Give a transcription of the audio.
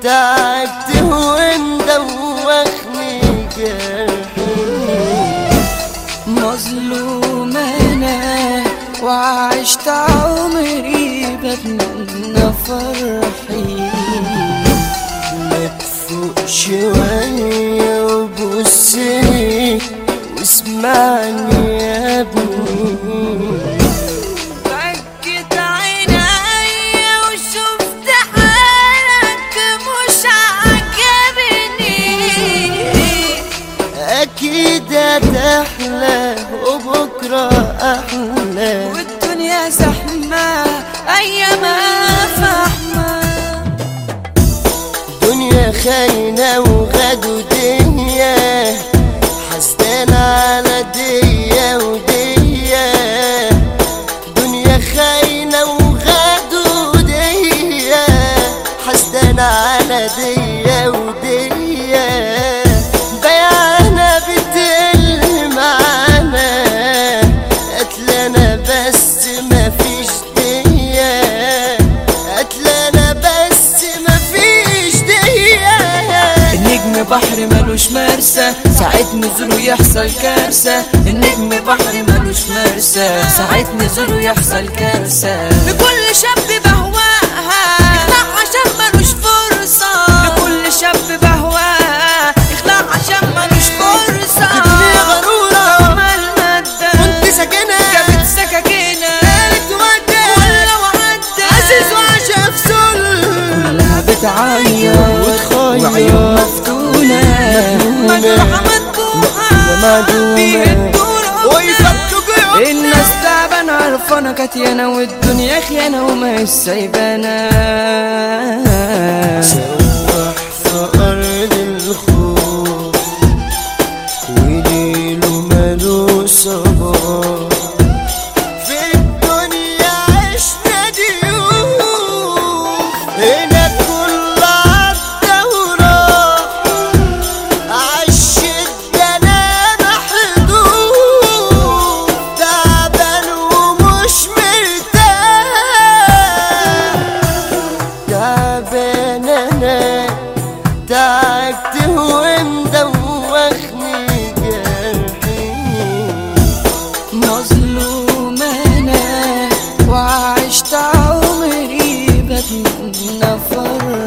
تعبت ومدوخني جرحي مظلوم انا وعشت عمري بتمنى فرحي ما تفوق شوية وبصني واسمعني يا ابني بكت عينيا وشفت حالك مش عجبني أكيد هتحلى وبكرة أحلى والدنيا زحمة أيامها فحمة دنيا خاينة وغدو دنيا حسدان على ديا وديا دنيا خاينة وغدو ديا حسدان على ديا وديا بيعنا بتقل معانا قتلنا بس مفيش ديا قتلنا بس مفيش ديا النجم بحر ملوش مرسى ساعة نزوله يحصل كارثة النجم بحر ملوش مرسى ساعة نزوله يحصل كارثة لكل شاب بهواها يخلع عشان ملوش فرصة لكل شاب بهواها يخلع عشان ملوش فرصة الدنيا غرورة مال مادة كنت ساكنة جابت سكاكينة قالت ودة كلها وعدة عزيز وعشا في سل كلها بتعيط وتخيط. وعيون مفتونة مجروحة مدبوحة معدومة. بيهدونا ويفتوا جيوبنا الناس تعبانة عرفانة كاتيانة والدنيا خيانة وما هي سايبانا سواح في أرض الخوف وليله ماله صباح في الدنيا عشنا ديوخ هنا كل عدى وراح عالشدة أنا محدود تعبان ومش مرتاح تعبان انا تعبت ومدوخني جرحي مظلوم انا وعشت عمري بتمنى فرح